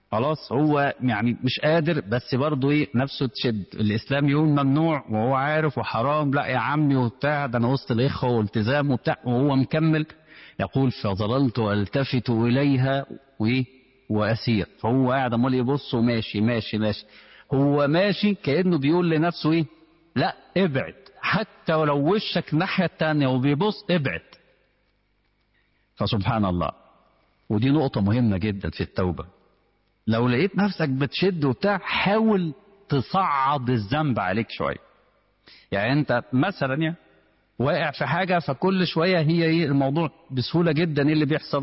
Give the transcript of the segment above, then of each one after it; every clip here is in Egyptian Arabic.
خلاص هو يعني مش قادر بس برضه ايه نفسه تشد الاسلام يقول ممنوع وهو عارف وحرام لا يا عمي وبتاع ده انا وسط الاخوه والتزام وبتاع وهو مكمل يقول فظللت التفت اليها وايه واسير فهو قاعد امال يبص وماشي ماشي ماشي هو ماشي كانه بيقول لنفسه ايه لا ابعد حتى ولو وشك الناحيه التانيه وبيبص ابعد فسبحان الله ودي نقطه مهمه جدا في التوبه لو لقيت نفسك بتشد وبتاع حاول تصعد الذنب عليك شويه يعني انت مثلا يعني واقع في حاجه فكل شويه هي ايه الموضوع بسهوله جدا ايه اللي بيحصل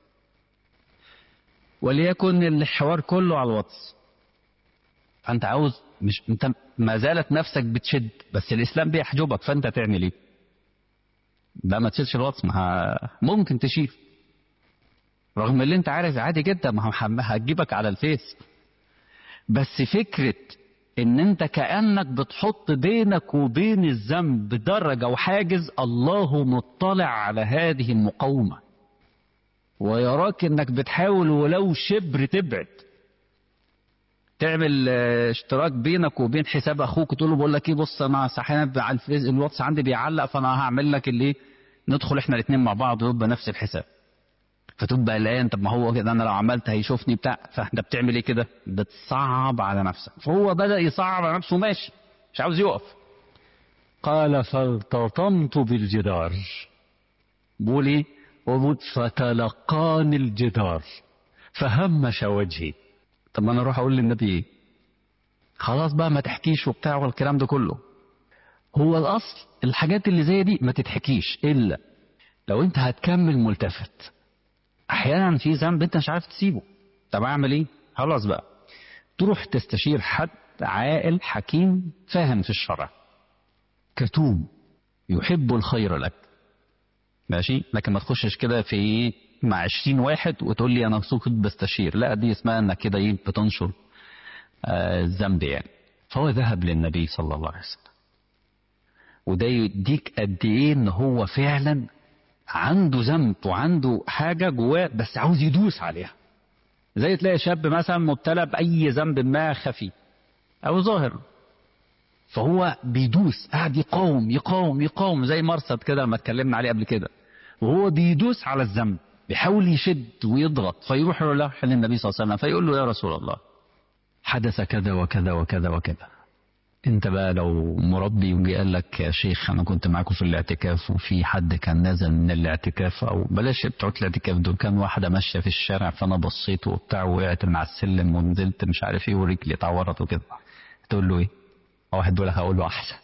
وليكن الحوار كله على الواتس فانت عاوز مش انت ما زالت نفسك بتشد بس الاسلام بيحجبك فانت تعمل ايه لا ما تشيلش الواتس ما ممكن تشيل رغم اللي انت عارف عادي جدا ما هتجيبك على الفيس بس فكرة ان انت كأنك بتحط بينك وبين الذنب درجة وحاجز الله مطلع على هذه المقاومة ويراك انك بتحاول ولو شبر تبعد تعمل اشتراك بينك وبين حساب اخوك وتقول له بقول لك ايه بص انا صحيح على الفيس الواتس عندي بيعلق فانا هعمل لك اللي ندخل احنا الاثنين مع بعض ويبقى نفس الحساب فتبقى قلقان طب ما هو كده انا لو عملت هيشوفني بتاع فانت بتعمل ايه كده؟ بتصعب على نفسك فهو بدا يصعب على نفسه ماشي مش عاوز يقف قال فالتطمت بالجدار بقول ايه؟ فتلقاني الجدار فهمش وجهي طب ما انا اروح اقول للنبي ايه؟ خلاص بقى ما تحكيش وبتاع والكلام ده كله هو الاصل الحاجات اللي زي دي ما تتحكيش الا لو انت هتكمل ملتفت احيانا في ذنب انت مش عارف تسيبه طب اعمل ايه خلاص بقى تروح تستشير حد عاقل حكيم فاهم في الشرع كتوم يحب الخير لك ماشي لكن ما تخشش كده في مع عشرين واحد وتقول لي انا كنت بستشير لا دي اسمها انك كده ايه بتنشر الذنب آه يعني فهو ذهب للنبي صلى الله عليه وسلم وده يديك قد ايه ان هو فعلا عنده ذنب وعنده حاجة جواه بس عاوز يدوس عليها زي تلاقي شاب مثلا مبتلى بأي ذنب ما خفي أو ظاهر فهو بيدوس قاعد يقاوم يقاوم يقاوم زي مرصد كده لما اتكلمنا عليه قبل كده وهو بيدوس على الذنب بيحاول يشد ويضغط فيروح له للنبي صلى الله عليه وسلم فيقول له يا رسول الله حدث كذا وكذا وكذا وكذا انت بقى لو مربي وجي قال لك يا شيخ انا كنت معاكم في الاعتكاف وفي حد كان نازل من الاعتكاف او بلاش بتوع الاعتكاف دول كان واحده ماشيه في الشارع فانا بصيت وبتاع وقعت من على السلم ونزلت مش عارف ايه ورجلي اتعورت وكده تقول له ايه؟ واحد بيقول لك هقول له احسن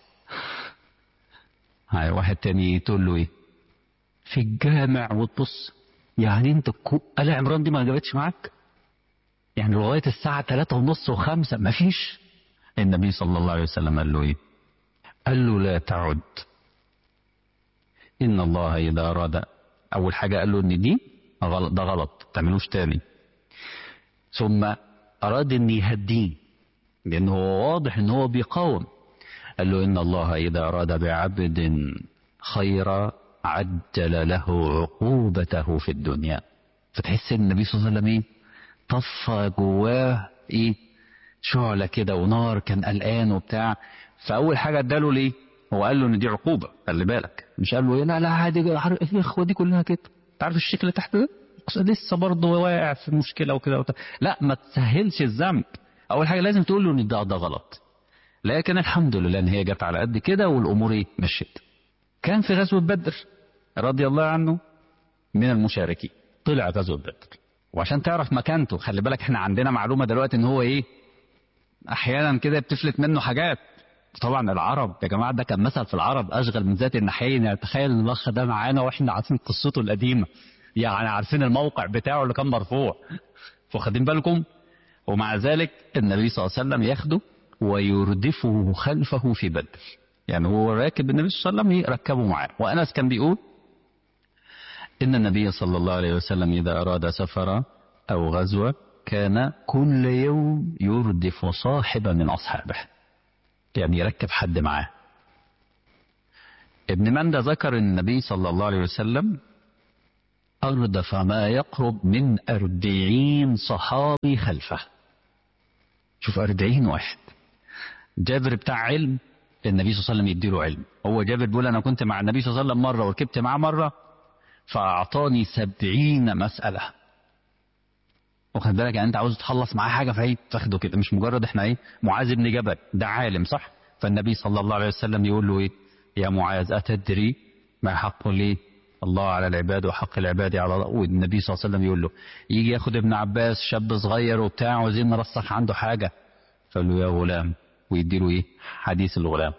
هاي واحد تاني تقول له ايه؟ في الجامع وتبص يعني انت آل عمران دي ما جابتش معاك؟ يعني لغايه الساعه 3 ونص و5 مفيش النبي صلى الله عليه وسلم قال له ايه قال له لا تعد ان الله اذا اراد اول حاجه قال له ان دي غلط ده غلط تعملوش تاني ثم اراد ان يهديه لان هو واضح ان هو بيقاوم قال له ان الله اذا اراد بعبد خيرا عجل له عقوبته في الدنيا فتحس ان النبي صلى الله عليه وسلم ايه طفى جواه ايه شعلة كده ونار كان قلقان وبتاع فأول حاجة اداله ليه؟ هو قال له إن دي عقوبة خلي بالك مش قال له إيه لا لا عادي الإخوة دي كلها كده أنت عارف الشيخ اللي تحت ده؟ لسه برضه واقع في مشكلة وكده وبتاع لا ما تسهلش الذنب أول حاجة لازم تقول له إن ده ده غلط لكن الحمد لله إن هي جت على قد كده والأمور إيه مشيت كان في غزوة بدر رضي الله عنه من المشاركين طلع غزوة بدر وعشان تعرف مكانته خلي بالك احنا عندنا معلومة دلوقتي ان هو ايه احيانا كده بتفلت منه حاجات طبعا العرب يا جماعه ده كان مثل في العرب اشغل من ذات الناحيين يعني تخيل ان الاخ ده معانا واحنا عارفين قصته القديمه يعني عارفين الموقع بتاعه اللي كان مرفوع واخدين بالكم ومع ذلك النبي صلى الله عليه وسلم ياخده ويردفه خلفه في بدر يعني هو راكب النبي صلى الله عليه وسلم يركبه معاه وانس كان بيقول ان النبي صلى الله عليه وسلم اذا اراد سفرا او غزوه كان كل يوم يردف صاحبا من أصحابه يعني يركب حد معاه ابن مندى ذكر النبي صلى الله عليه وسلم أردف ما يقرب من أربعين صحابي خلفه شوف أربعين واحد جابر بتاع علم النبي صلى الله عليه وسلم يديله علم هو جابر بيقول أنا كنت مع النبي صلى الله عليه وسلم مرة وركبت معاه مرة فأعطاني سبعين مسألة واخد بالك يعني انت عاوز تخلص معاه حاجه فهي تاخده كده مش مجرد احنا ايه معاذ بن جبل ده عالم صح فالنبي صلى الله عليه وسلم يقول له ايه يا معاذ اتدري ما حق لي الله على العباد وحق العباد على الله والنبي صلى الله عليه وسلم يقول له يجي ياخد ابن عباس شاب صغير وبتاع وعايزين نرسخ عنده حاجه فقال له يا غلام ويديله ايه حديث الغلام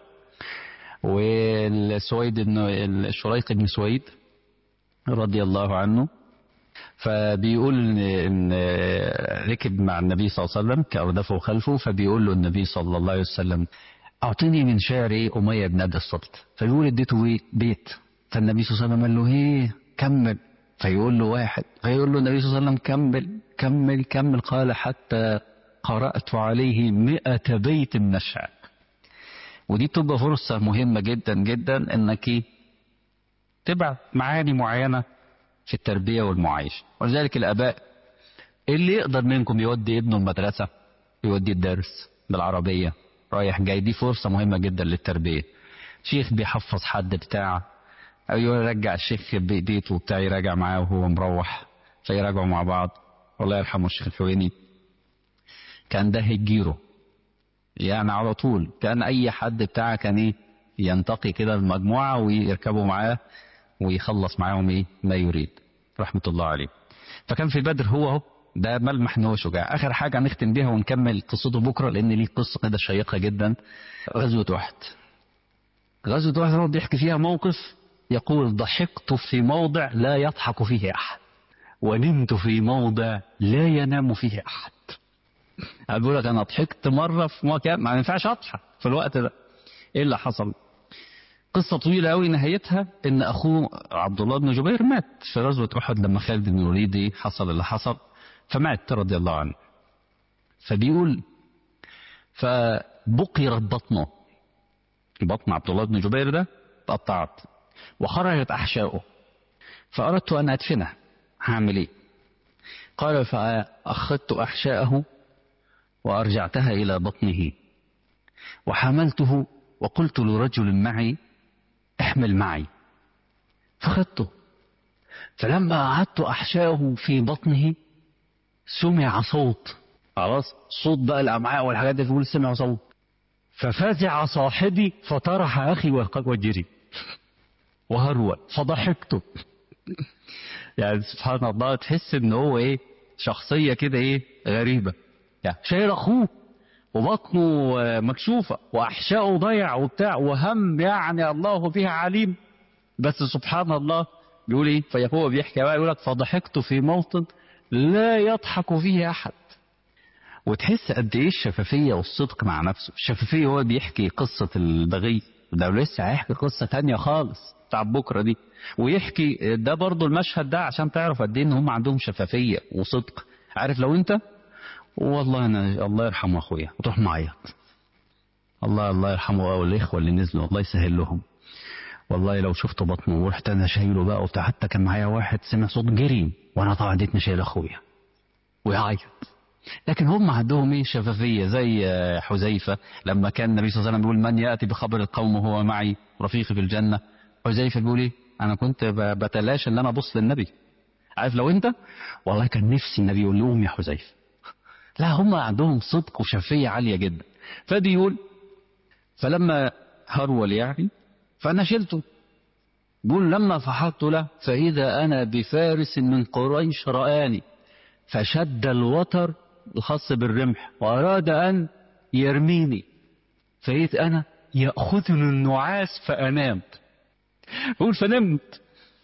والسويد بن الشريق بن سويد رضي الله عنه فبيقول ان إن ركب مع النبي صلى الله عليه وسلم كأردفه خلفه فبيقول له النبي صلى الله عليه وسلم اعطني من شعر ايه اميه بن ابي الصلت فبيقول اديته ايه بيت فالنبي صلى الله عليه وسلم قال له ايه كمل فيقول له واحد فيقول له النبي صلى الله عليه وسلم كمل كمل كمل قال حتى قرأت عليه مئة بيت من الشعر ودي بتبقى فرصة مهمة جدا جدا انك إيه؟ تبع معاني معينة في التربية والمعايشة ولذلك الآباء اللي يقدر منكم يودي ابنه المدرسة يودي الدرس بالعربية رايح جاي دي فرصة مهمة جدا للتربية شيخ بيحفظ حد بتاع أو يرجع الشيخ بإيديته وبتاع يراجع معاه وهو مروح فيراجعوا مع بعض الله يرحمه الشيخ الحويني كان ده هيجيره يعني على طول كان أي حد بتاع كان إيه ينتقي كده المجموعة ويركبوا معاه ويخلص معاهم ايه ما يريد رحمة الله عليه فكان في بدر هو اهو ده ملمح ان هو شجاع اخر حاجة هنختم بيها ونكمل قصته بكرة لان ليه قصة كده شيقة جدا غزوة احد غزوة احد هو بيحكي فيها موقف يقول ضحكت في موضع لا يضحك فيه احد ونمت في موضع لا ينام فيه احد بقول لك انا ضحكت مرة في مكان ما ينفعش اضحك في الوقت ده ايه اللي حصل قصة طويلة أوي نهايتها إن أخوه عبد الله بن جبير مات في غزوة أحد لما خالد بن الوليد حصل اللي حصل فمات رضي الله عنه فبيقول فبقرت بطنه بطن عبد الله بن جبير ده اتقطعت وخرجت أحشاؤه فأردت أن أدفنه هعمل إيه؟ قال فأخذت أحشاءه وأرجعتها إلى بطنه وحملته وقلت لرجل معي احمل معي فخذته فلما أعدت أحشاءه في بطنه سمع صوت خلاص صوت بقى الأمعاء والحاجات دي تقول سمع صوت ففزع صاحبي فطرح أخي وجري وهرول فضحكت يعني سبحان الله تحس ان هو ايه شخصية كده ايه غريبة يعني شايل اخوه وبطنه مكشوفة وأحشاؤه ضيع وبتاع وهم يعني الله فيها عليم بس سبحان الله بيقول ايه فهو بيحكي بقى يقول لك فضحكت في موطن لا يضحك فيه أحد وتحس قد ايه الشفافية والصدق مع نفسه الشفافية هو بيحكي قصة البغي ده لسه هيحكي قصة تانية خالص بتاع بكرة دي ويحكي ده برضو المشهد ده عشان تعرف قد ايه ان هم عندهم شفافية وصدق عارف لو انت والله انا الله يرحمه اخويا وتروح معيط الله الله يرحمه والاخوه اللي نزلوا الله يسهل لهم والله لو شفت بطنه ورحت انا شايله بقى وبتاع حتى كان معايا واحد سمع صوت جري وانا طبعا اديتني شايل اخويا ويعيط لكن هم عندهم ايه شفافيه زي حذيفه لما كان النبي صلى الله عليه وسلم بيقول من ياتي بخبر القوم وهو معي رفيقي في الجنه حذيفه بيقول ايه انا كنت بتلاشى ان انا ابص للنبي عارف لو انت والله كان نفسي النبي يقول لهم يا حذيفه لا هم عندهم صدق وشفية عالية جدا فبيقول فلما هرول يعني فأنا شلته بيقول لما فحطت له فإذا أنا بفارس من قريش رآني فشد الوتر الخاص بالرمح وأراد أن يرميني فإذ أنا يأخذني النعاس فأنام بيقول فنمت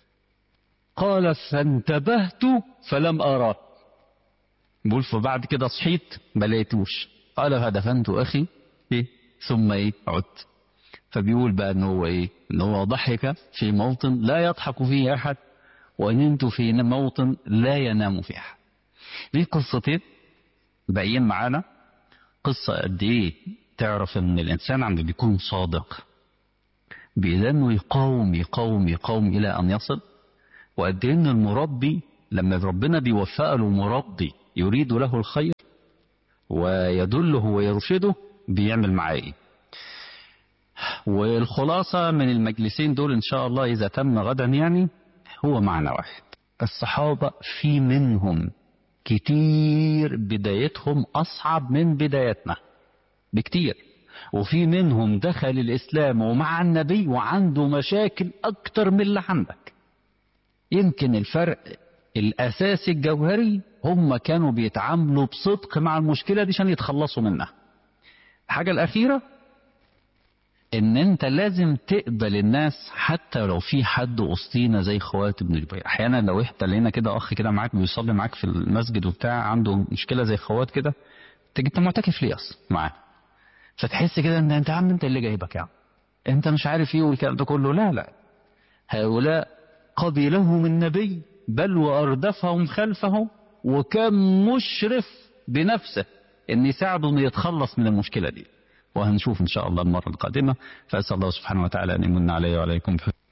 قال فانتبهت فلم أراه بيقول فبعد كده صحيت ما لقيتوش قال فدفنت اخي إيه؟ ثم ايه عدت فبيقول بقى ان هو ايه ان هو ضحك في موطن لا يضحك فيه احد ونمت في موطن لا ينام فيه احد دي قصتين باقيين معانا قصة قد ايه تعرف ان الانسان عم بيكون صادق بإذنه يقاوم يقاوم يقاوم الى ان يصل وقد ايه ان المربي لما ربنا بيوفق له مربي يريد له الخير ويدله ويرشده بيعمل معاه ايه والخلاصة من المجلسين دول ان شاء الله اذا تم غدا يعني هو معنى واحد الصحابة في منهم كتير بدايتهم اصعب من بدايتنا بكتير وفي منهم دخل الاسلام ومع النبي وعنده مشاكل اكتر من اللي عندك يمكن الفرق الاساسي الجوهري هم كانوا بيتعاملوا بصدق مع المشكلة دي عشان يتخلصوا منها الحاجة الاخيرة ان انت لازم تقبل الناس حتى لو في حد وسطينا زي خوات ابن جبير احيانا لو احنا لقينا كده اخ كده معاك بيصلي معاك في المسجد وبتاع عنده مشكله زي خوات كده تيجي انت معتكف ليه اصلا معاه فتحس كده ان انت يا عم انت اللي جايبك يا عم انت مش عارف ايه والكلام ده كله لا لا هؤلاء قبلهم النبي بل واردفهم خلفه وكان مشرف بنفسه ان يساعده انه يتخلص من المشكله دي وهنشوف ان شاء الله المره القادمه فاسال الله سبحانه وتعالى ان يمن علي وعليكم